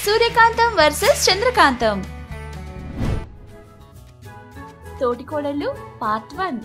సూర్యకాంతం versus Chandrakantham తోటికోడళ్ళు part one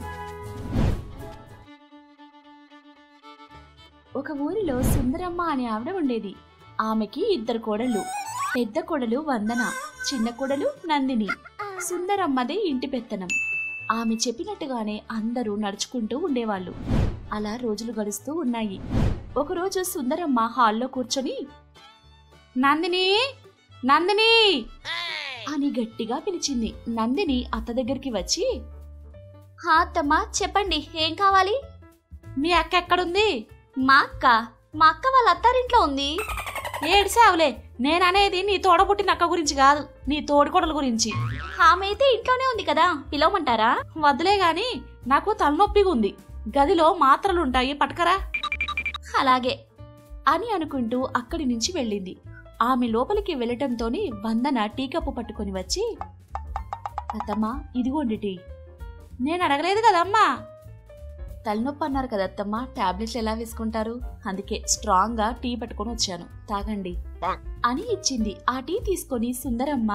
ఒక ఊరిలో సుందరమ్మ అనే ఆవిడ ఉండేది ఆమెకి ఇద్దరు కోడళ్ళు పెద్ద కోడలు వందన చిన్న కోడలు నందిని సుందరమ్మదే ఇంటి పెత్తనం ఆమె చెప్పినట్టుగానే అందరూ నడుచుకుంటూ ఉండేవాళ్ళు అలా రోజులు గడుస్తూ ఉన్నాయి ఒకరోజు సుందరమ్మ హాల్లో కూర్చొని నందిని నందిని అని గట్టిగా పిలిచింది నందిని అత్త దగ్గరికి వచ్చి హా అత్తమ్మ చెప్పండి ఏం కావాలి మీ అక్క ఎక్కడుంది మా అక్క మా అక్క వాళ్ళ అత్తారింట్లో ఉంది ఏడిసావులే నేననేది నీ తోడబుట్టిన అక్క గురించి కాదు నీ తోడికోడల గురించి ఆమె అయితే ఇంట్లోనే ఉంది కదా పిలవమంటారా వద్దులే గాని నాకు తలనొప్పిగా ఉంది గదిలో మాత్రలుంటాయి పట్టుకరా అలాగే అని అనుకుంటూ అక్కడి నుంచి వెళ్ళింది ఆమె లోపలికి వెళ్ళటంతోనే వందన టీ కప్పు పట్టుకొని వచ్చి అత్తమ్మా ఇదిగోండి టీ నేను అడగలేదు కదమ్మా తలనొప్పి అన్నారు కదా అత్తమ్మ టాబ్లెట్లు ఎలా వేసుకుంటారు అందుకే స్ట్రాంగ్ గా టీ పట్టుకొని వచ్చాను తాగండి అని ఇచ్చింది ఆ టీ తీసుకొని సుందరమ్మ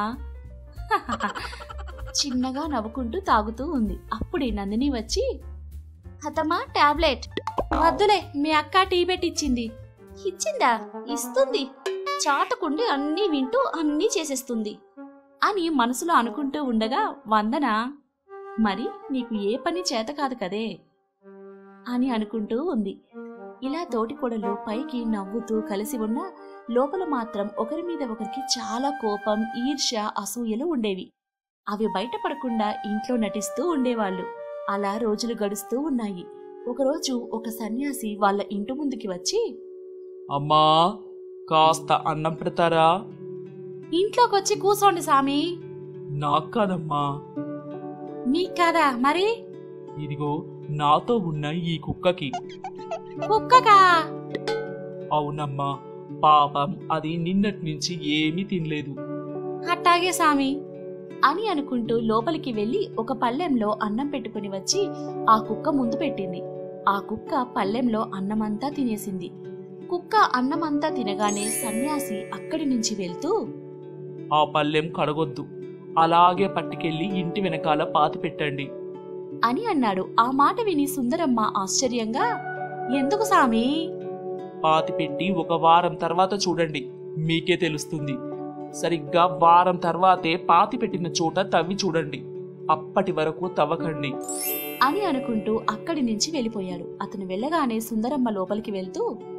చిన్నగా నవ్వుకుంటూ తాగుతూ ఉంది అప్పుడే నందిని వచ్చి అత్తమ్మ టాబ్లెట్ వద్దులే మీ అక్క టీ పెట్టి ఇచ్చింది ఇచ్చిందా ఇస్తుంది చాటకుండి అన్నీ వింటూ అన్నీ చేసేస్తుంది అని మనసులో అనుకుంటూ ఉండగా వందన మరి నీకు ఏ పని చేత కాదు కదే అని అనుకుంటూ ఉంది ఇలా తోటికోడలు పైకి నవ్వుతూ కలిసి ఉన్న లోపల మాత్రం ఒకరి మీద ఒకరికి చాలా కోపం ఈర్ష్య అసూయలు ఉండేవి అవి బయటపడకుండా ఇంట్లో నటిస్తూ ఉండేవాళ్ళు అలా రోజులు గడుస్తూ ఉన్నాయి ఒకరోజు ఒక సన్యాసి వాళ్ళ ఇంటి ముందుకి వచ్చి అమ్మా కాస్త అన్నం పెడతారా ఇంట్లోకి వచ్చి కూసోండి సామి నాకు కాదమ్మా నీకు కదా మరి ఇదిగో నాతో ఉన్న ఈ కుక్కకి కుక్కకా అవునమ్మా పాపం అది నిన్నటి నుంచి ఏమీ తినలేదు అట్టాగే సామి అని అనుకుంటూ లోపలికి వెళ్లి ఒక పళ్ళెంలో అన్నం పెట్టుకుని వచ్చి ఆ కుక్క ముందు పెట్టింది ఆ కుక్క పళ్ళెంలో అన్నమంతా తినేసింది కుక్క అన్నమంతా తినగానే సన్యాసి అక్కడి నుంచి వెళ్తూ ఆ పళ్ళెం కడగొద్దు అలాగే పట్టుకెళ్ళి ఇంటి వెనకాల పాతి పెట్టండి అని అన్నాడు ఆ మాట విని సుందరమ్మ ఆశ్చర్యంగా ఎందుకు సామి పాతి పెట్టి ఒక వారం తర్వాత చూడండి మీకే తెలుస్తుంది సరిగ్గా వారం తర్వాతే పాతి పెట్టిన చోట తవ్వి చూడండి అప్పటి వరకు తవ్వకండి అని అనుకుంటూ అక్కడి నుంచి వెళ్ళిపోయాడు అతను వెళ్ళగానే సుందరమ్మ లోపలికి వెళ్తూ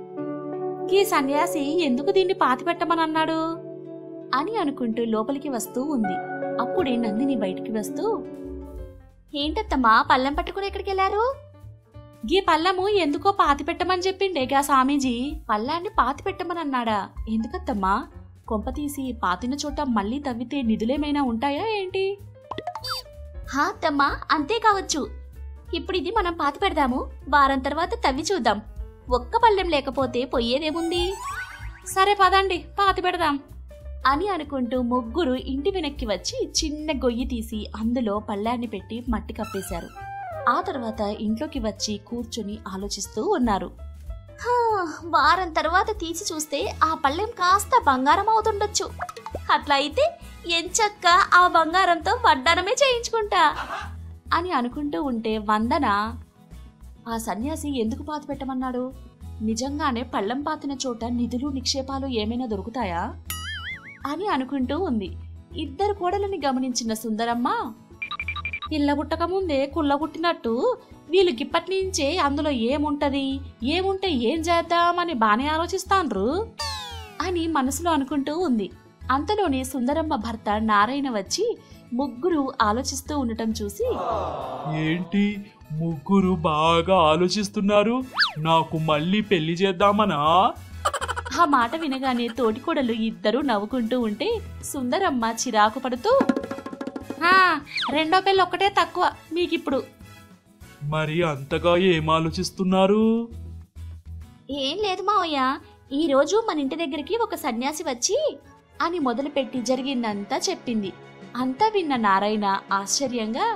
ఈ సన్యాసి ఎందుకు దీన్ని పాతిపెట్టమని అన్నాడు అని అనుకుంటూ లోపలికి వస్తూ ఉంది అప్పుడే నందిని బయటికి వస్తూ ఏంటత్తమ్మా పళ్ళెం పట్టుకుని ఎక్కడికి వెళ్ళారు గీ పళ్ళము ఎందుకో పాతి పెట్టమని చెప్పిండే గా స్వామీజీ పళ్ళాన్ని పాతి పెట్టమని అన్నాడా ఎందుకత్తమ్మా కొంప తీసి పాతిన చోట మళ్ళీ తవ్వితే నిధులేమైనా ఉంటాయా ఏంటి హా అత్తమ్మా అంతే కావచ్చు ఇప్పుడు ఇది మనం పాతి పెడదాము వారం తర్వాత తవ్వి చూద్దాం ఒక్క పళ్ళెం లేకపోతే పొయ్యేదేముంది సరే పదండి పాతి పెడదాం అని అనుకుంటూ ముగ్గురు ఇంటి వెనక్కి వచ్చి చిన్న గొయ్యి తీసి అందులో పళ్ళాన్ని పెట్టి మట్టి కప్పేశారు ఆ తర్వాత ఇంట్లోకి వచ్చి కూర్చుని ఆలోచిస్తూ ఉన్నారు "హా, వారం తర్వాత తీసి చూస్తే ఆ పళ్ళెం కాస్త బంగారం అవుతుండొచ్చు అట్లా అయితే ఎంచక్క ఆ బంగారంతో వడ్డానమే చేయించుకుంటా అని అనుకుంటూ ఉంటే వందన ఆ సన్యాసి ఎందుకు పాతి పెట్టమన్నాడు నిజంగానే పళ్ళెం పాతిన చోట నిధులు నిక్షేపాలు ఏమైనా దొరుకుతాయా అని అనుకుంటూ ఉంది ఇద్దరు కోడలని గమనించిన సుందరమ్మ ఇళ్ళ పుట్టక ముందే కుళ్ళ పుట్టినట్టు వీళ్ళు గిప్పటి నుంచే అందులో ఏముంటది ఏముంటే ఏం చేద్దామని బానే ఆలోచిస్తాండ్రు అని మనసులో అనుకుంటూ ఉంది అంతలోనే సుందరమ్మ భర్త నారాయణ వచ్చి ముగ్గురు ఆలోచిస్తూ ఉండటం చూసి ఏంటి ముగ్గురు బాగా ఆలోచిస్తున్నారు నాకు మళ్ళీ పెళ్లి చేద్దామనా ఆ మాట వినగానే తోటికోడలు ఇద్దరూ నవ్వుకుంటూ ఉంటే సుందరమ్మ చిరాకు పడుతూ "ఆ, రెండో పెళ్ళి ఒక్కటే తక్కువ మీకిప్పుడు మరి అంతగా ఏం ఆలోచిస్తున్నారు ఏం లేదు మావయ్య ఈ రోజు మన ఇంటి దగ్గరికి ఒక సన్యాసి వచ్చి అని మొదలుపెట్టి జరిగిందంతా చెప్పింది అంతా విన్న నారాయణ ఆశ్చర్యంగా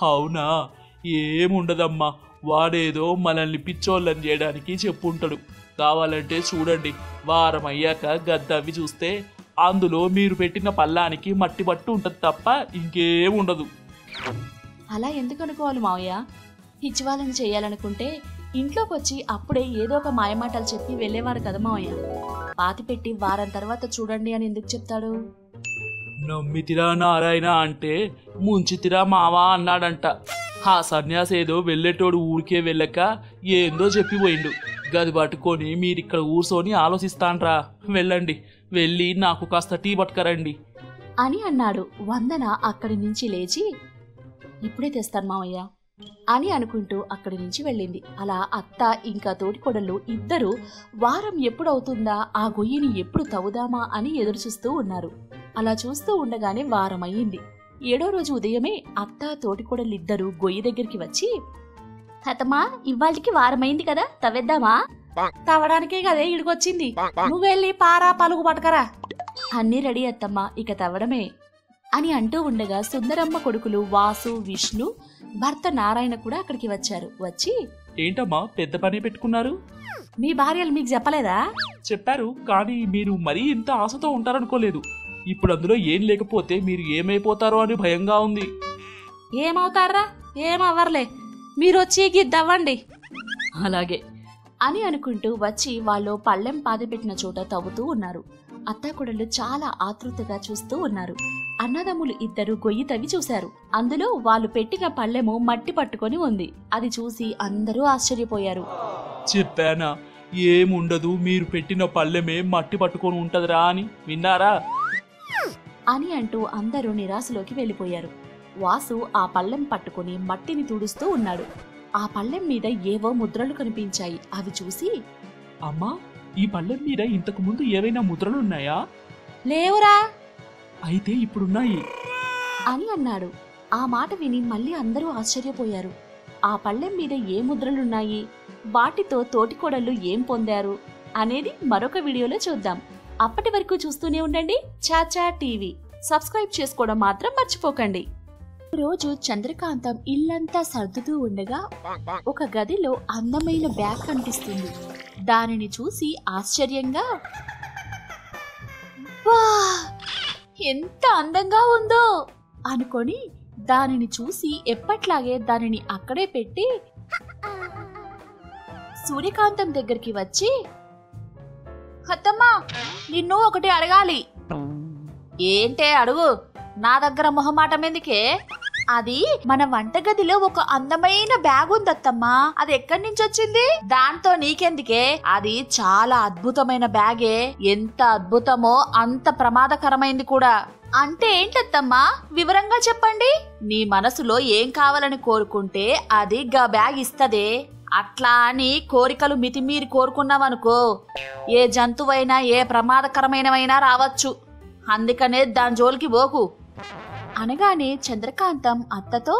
అవునా ఏముండదమ్మా వాడేదో మనల్ని పిచ్చోళ్ళని చేయడానికి చెప్పుంటాడు కావాలంటే చూడండి వారం అయ్యాక గద్దవ్వి చూస్తే అందులో మీరు పెట్టిన పల్లానికి మట్టి పట్టు ఉంటుంది తప్ప ఇంకేం ఉండదు అలా ఎందుకు అనుకోవాలి మావయ్య పిచ్చివాళ్ళని చేయాలనుకుంటే ఇంట్లోకి వచ్చి అప్పుడే ఏదో ఒక మాయమాటలు చెప్పి వెళ్ళేవారు కదా మావయ్య పాతి పెట్టి వారం తర్వాత చూడండి అని ఎందుకు చెప్తాడు నమ్మితిరా నారాయణ అంటే ముంచితిరా మావా అన్నాడంట ఆ సన్యాసి ఏదో వెళ్ళేటోడు ఊరికే వెళ్ళక ఏందో చెప్పిపోయిండు గది పట్టుకొని మీరిక్కడ కూర్చొని ఆలోచిస్తాన్రా వెళ్ళండి వెళ్ళి నాకు కాస్త టీ పట్టుకరండి అని అన్నాడు వందన అక్కడి నుంచి లేచి ఇప్పుడే తెస్తాను మావయ్య అని అనుకుంటూ అక్కడి నుంచి వెళ్ళింది అలా అత్త ఇంకా తోటికొడలు ఇద్దరు వారం ఎప్పుడవుతుందా ఆ గొయ్యిని ఎప్పుడు తవ్వుదామా అని ఎదురుచూస్తూ ఉన్నారు అలా చూస్తూ ఉండగానే వారం అయ్యింది ఏడో రోజు ఉదయమే అత్త తోటికొడలిద్దరూ గొయ్యి దగ్గరికి వచ్చి అతమా ఇవాళకి వారమైంది కదా తవ్వేద్దామా తవ్వడానికే కదే ఇడికొచ్చింది నువ్వెళ్ళి పారా పలుగు పట్టకరా అన్నీ రెడీ అత్తమ్మా ఇక తవ్వడమే అని అంటూ ఉండగా సుందరమ్మ కొడుకులు వాసు విష్ణు భర్త నారాయణ కూడా అక్కడికి వచ్చారు వచ్చి ఏంటమ్మా పెద్ద పని పెట్టుకున్నారు మీ భార్యలు మీకు చెప్పలేదా చెప్పారు కానీ మీరు మరీ ఇంత ఆశతో ఉంటారనుకోలేదు ఇప్పుడు అందులో ఏం లేకపోతే మీరు ఏమైపోతారో అని భయంగా ఉంది ఏమవుతారా ఏమవ్వర్లే మీరు వచ్చి గిద్దవ్వండి అలాగే అని అనుకుంటూ వచ్చి వాళ్ళు పళ్ళెం పాతిపెట్టిన చోట తవ్వుతూ ఉన్నారు అత్తాకొడలు చాలా ఆతృతగా చూస్తూ ఉన్నారు అన్నదమ్ములు ఇద్దరు గొయ్యి తవ్వి చూశారు అందులో వాళ్ళు పెట్టిన పళ్ళెము మట్టి పట్టుకొని ఉంది అది చూసి అందరూ ఆశ్చర్యపోయారు చెప్పానా ఏముండదు మీరు పెట్టిన పల్లెమే మట్టి పట్టుకొని ఉంటదిరా అని విన్నారా అని అంటూ అందరూ నిరాశలోకి వెళ్ళిపోయారు వాసు ఆ పళ్ళెం పట్టుకుని మట్టిని తుడుస్తూ ఉన్నాడు ఆ పళ్ళెం మీద ఏవో ముద్రలు కనిపించాయి అవి చూసి అమ్మా ఈ పల్లెం మీద ఇంతకు ముందు ఏవైనా ముద్రలున్నాయా లేవురా అయితే ఇప్పుడున్నాయి అని అన్నాడు ఆ మాట విని మళ్ళీ అందరూ ఆశ్చర్యపోయారు ఆ పళ్ళెం మీద ఏ ముద్రలున్నాయి వాటితో తోటికోడళ్ళు ఏం పొందారు అనేది మరొక వీడియోలో చూద్దాం అప్పటి వరకు చూస్తూనే ఉండండి చాచా టీవీ సబ్స్క్రైబ్ చేసుకోవడం మాత్రం మర్చిపోకండి రోజు చంద్రకాంతం ఇల్లంతా సర్దుతూ ఉండగా ఒక గదిలో అందమైన బ్యాగ్ కనిపిస్తుంది దానిని చూసి ఆశ్చర్యంగా వా ఎంత అందంగా ఉందో అనుకొని దానిని చూసి ఎప్పట్లాగే దానిని అక్కడే పెట్టి సూర్యకాంతం దగ్గరికి వచ్చి అత్తమ్మా నిన్ను ఒకటి అడగాలి ఏంటే అడుగు నా దగ్గర మొహమాటం ఎందుకే అది మన వంటగదిలో ఒక అందమైన బ్యాగ్ ఉందత్తమ్మా అది ఎక్కడి నుంచి వచ్చింది దాంతో నీకెందుకే అది చాలా అద్భుతమైన బ్యాగే ఎంత అద్భుతమో అంత ప్రమాదకరమైంది కూడా అంటే ఏంటత్తమ్మా వివరంగా చెప్పండి నీ మనసులో ఏం కావాలని కోరుకుంటే అది గా బ్యాగ్ ఇస్తదే అట్లా అని కోరికలు మితిమీరి కోరుకున్నావనుకో ఏ జంతువైనా ఏ ప్రమాదకరమైనవైనా రావచ్చు అందుకనే దాని జోలికి పోకు అనగానే చంద్రకాంతం అత్తతో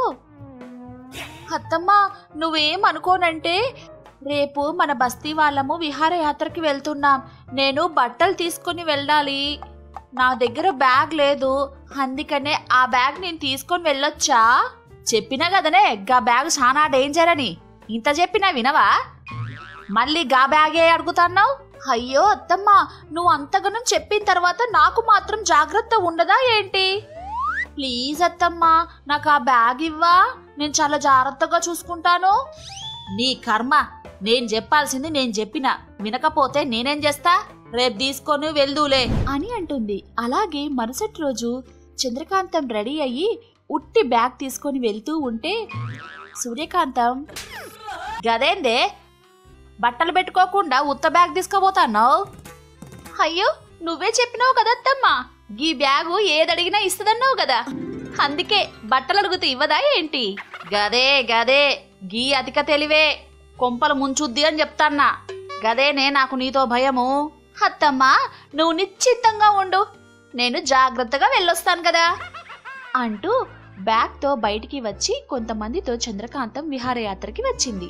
అత్తమ్మా నువ్వేం అనుకోనంటే రేపు మన బస్తీ వాళ్ళము విహారయాత్రకి వెళ్తున్నాం నేను బట్టలు తీసుకొని వెళ్ళాలి నా దగ్గర బ్యాగ్ లేదు అందుకనే ఆ బ్యాగ్ నేను తీసుకొని వెళ్ళొచ్చా చెప్పినా కదనే గా బ్యాగ్ చాలా డేంజర్ అని ఇంత చెప్పినా వినవా మళ్ళీ గా బ్యాగే అడుగుతున్నావు అయ్యో అత్తమ్మా నువ్వు అంతగానం చెప్పిన తర్వాత నాకు మాత్రం జాగ్రత్త ఉండదా ఏంటి ప్లీజ్ అత్తమ్మా నాకు ఆ బ్యాగ్ ఇవ్వా నేను చాలా జాగ్రత్తగా చూసుకుంటాను నీ కర్మ నేను చెప్పాల్సింది నేను చెప్పిన వినకపోతే నేనేం చేస్తా రేపు తీసుకొని వెళ్దూలే అని అంటుంది అలాగే మరుసటి రోజు చంద్రకాంతం రెడీ అయ్యి ఉట్టి బ్యాగ్ తీసుకొని వెళ్తూ ఉంటే సూర్యకాంతం గదేందే బట్టలు పెట్టుకోకుండా ఉత్త బ్యాగ్ తీసుకుపోతాన్నావు అయ్యో నువ్వే చెప్పినావు కదత్తమ్మా గీ బ్యాగు ఏదడిగినా ఇస్తుందన్నావు కదా అందుకే బట్టలు అడుగుతూ ఇవ్వదా ఏంటి గదే గదే గీ అధిక తెలివే కొంపలు ముంచుద్ది అని చెప్తాన్నా గదేనే నాకు నీతో భయము అత్తమ్మా నువ్వు నిశ్చితంగా ఉండు నేను జాగ్రత్తగా వెళ్ళొస్తాను కదా అంటూ బ్యాగ్తో బయటికి వచ్చి కొంతమందితో చంద్రకాంతం విహారయాత్రకి వచ్చింది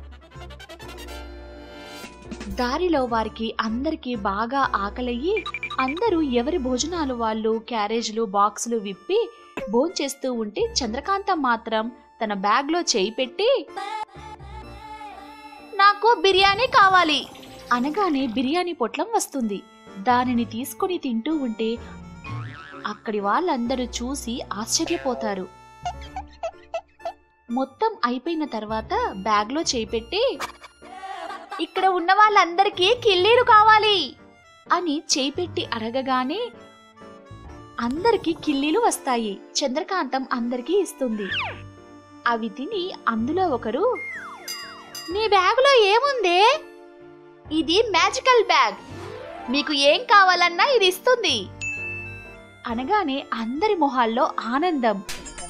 దారిలో వారికి అందరికీ బాగా ఆకలయ్యి అందరూ ఎవరి భోజనాలు వాళ్ళు క్యారేజ్లు బాక్సులు విప్పి భోంచేస్తూ ఉంటే చంద్రకాంతం మాత్రం తన బ్యాగ్లో చేయి పెట్టి నాకు బిర్యానీ కావాలి అనగానే బిర్యానీ పొట్లం వస్తుంది దానిని తీసుకొని తింటూ ఉంటే అక్కడి వాళ్ళందరూ చూసి ఆశ్చర్యపోతారు మొత్తం అయిపోయిన తర్వాత బ్యాగ్లో చేపెట్టి ఇక్కడ ఉన్న వాళ్ళందరికీ కిల్లీలు కావాలి అని చేపెట్టి అడగగానే అందరికీ కిల్లీలు వస్తాయి చంద్రకాంతం అందరికీ ఇస్తుంది అవి తిని అందులో ఒకరు నీ బ్యాగులో ఏముంది ఇది మ్యాజికల్ బ్యాగ్ మీకు ఏం కావాలన్నా ఇది ఇస్తుంది అనగానే అందరి మొహాల్లో ఆనందం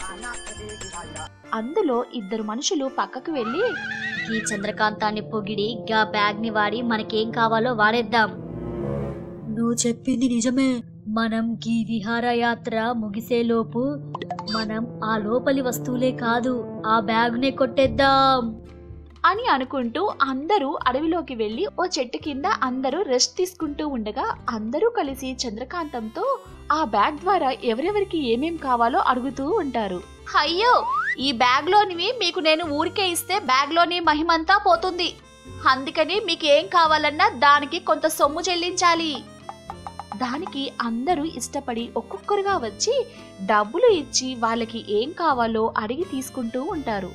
అందులో ఇద్దరు మనుషులు పక్కకు వెళ్ళి ఈ చంద్రకాంతాన్ని పొగిడి గా బ్యాగ్ ని వాడి మనకేం కావాలో వాడేద్దాం నువ్వు చెప్పింది నిజమే మనం గీ విహారయాత్ర ముగిసేలోపు మనం ఆ లోపలి వస్తువులే కాదు ఆ బ్యాగునే కొట్టేద్దాం అని అనుకుంటూ అందరూ అడవిలోకి వెళ్ళి ఓ చెట్టు కింద అందరూ రెస్ట్ తీసుకుంటూ ఉండగా అందరూ కలిసి చంద్రకాంతంతో ఆ బ్యాగ్ ద్వారా ఎవరెవరికి ఏమేం కావాలో అడుగుతూ ఉంటారు అయ్యో ఈ బ్యాగ్లోనివి మీకు నేను ఊరికే ఇస్తే బ్యాగ్లోని మహిమంతా పోతుంది అందుకని మీకు ఏం కావాలన్నా దానికి కొంత సొమ్ము చెల్లించాలి దానికి అందరూ ఇష్టపడి ఒక్కొక్కరుగా వచ్చి డబ్బులు ఇచ్చి వాళ్ళకి ఏం కావాలో అడిగి తీసుకుంటూ ఉంటారు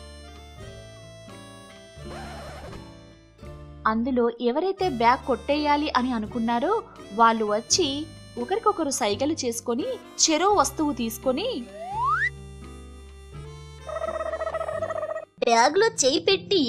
అందులో ఎవరైతే బ్యాగ్ కొట్టేయాలి అని అనుకున్నారో వాళ్ళు వచ్చి ఒకరికొకరు సైగలు చేసుకొని చెరో వస్తువు తీసుకొని బ్యాగ్ లో చేయి పెట్టి